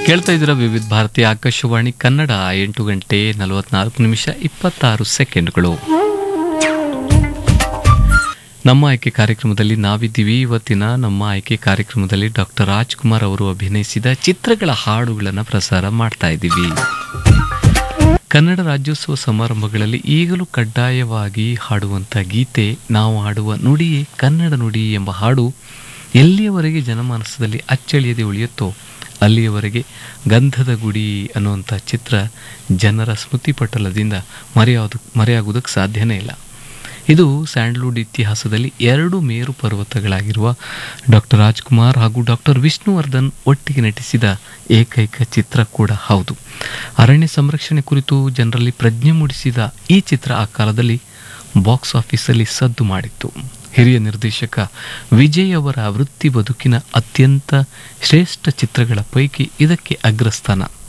ಕೇಳ್ತಾ ಇದ್ದೀರಾ ವಿವಿಧ ಭಾರತಿ ಆಕಾಶವಾಣಿ ಕನ್ನಡ ಎಂಟು ಗಂಟೆ ನಲವತ್ನಾಲ್ಕು ನಿಮಿಷ ಇಪ್ಪತ್ತಾರು ಸೆಕೆಂಡ್ಗಳು ನಮ್ಮ ಆಯ್ಕೆ ಕಾರ್ಯಕ್ರಮದಲ್ಲಿ ನಾವಿದ್ದೀವಿ ಇವತ್ತಿನ ನಮ್ಮ ಆಯ್ಕೆ ಕಾರ್ಯಕ್ರಮದಲ್ಲಿ ಡಾಕ್ಟರ್ ರಾಜ್ಕುಮಾರ್ ಅವರು ಅಭಿನಯಿಸಿದ ಚಿತ್ರಗಳ ಹಾಡುಗಳನ್ನು ಪ್ರಸಾರ ಮಾಡ್ತಾ ಇದ್ದೀವಿ ಕನ್ನಡ ರಾಜ್ಯೋತ್ಸವ ಸಮಾರಂಭಗಳಲ್ಲಿ ಈಗಲೂ ಕಡ್ಡಾಯವಾಗಿ ಹಾಡುವಂಥ ಗೀತೆ ನಾವು ಹಾಡುವ ನುಡಿಯೇ ಕನ್ನಡ ನುಡಿ ಎಂಬ ಹಾಡು ಎಲ್ಲಿಯವರೆಗೆ ಜನಮಾನಸದಲ್ಲಿ ಅಚ್ಚಳಿಯದೆ ಉಳಿಯುತ್ತೋ ಅಲ್ಲಿಯವರೆಗೆ ಗಂಧದ ಗುಡಿ ಅನ್ನುವಂಥ ಚಿತ್ರ ಜನರ ಸ್ಮೃತಿ ಪಟಲದಿಂದ ಮರೆಯಾವುದು ಮರೆಯಾಗುವುದಕ್ಕೆ ಸಾಧ್ಯನೇ ಇಲ್ಲ ಇದು ಸ್ಯಾಂಡ್ಲ್ವುಡ್ ಇತಿಹಾಸದಲ್ಲಿ ಎರಡು ಮೇರು ಪರ್ವತಗಳಾಗಿರುವ ಡಾಕ್ಟರ್ ರಾಜ್ಕುಮಾರ್ ಹಾಗೂ ಡಾಕ್ಟರ್ ವಿಷ್ಣುವರ್ಧನ್ ಒಟ್ಟಿಗೆ ನಟಿಸಿದ ಏಕೈಕ ಚಿತ್ರ ಕೂಡ ಹೌದು ಅರಣ್ಯ ಸಂರಕ್ಷಣೆ ಕುರಿತು ಜನರಲ್ಲಿ ಪ್ರಜ್ಞೆ ಮೂಡಿಸಿದ ಈ ಚಿತ್ರ ಆ ಕಾಲದಲ್ಲಿ ಬಾಕ್ಸ್ ಆಫೀಸಲ್ಲಿ ಸದ್ದು ಮಾಡಿತ್ತು ಹಿರಿಯ ನಿರ್ದೇಶಕ ವಿಜಯ್ ಅವರ ವೃತ್ತಿ ಬದುಕಿನ ಅತ್ಯಂತ ಶ್ರೇಷ್ಠ ಚಿತ್ರಗಳ ಪೈಕಿ ಇದಕ್ಕೆ ಅಗ್ರಸ್ಥಾನ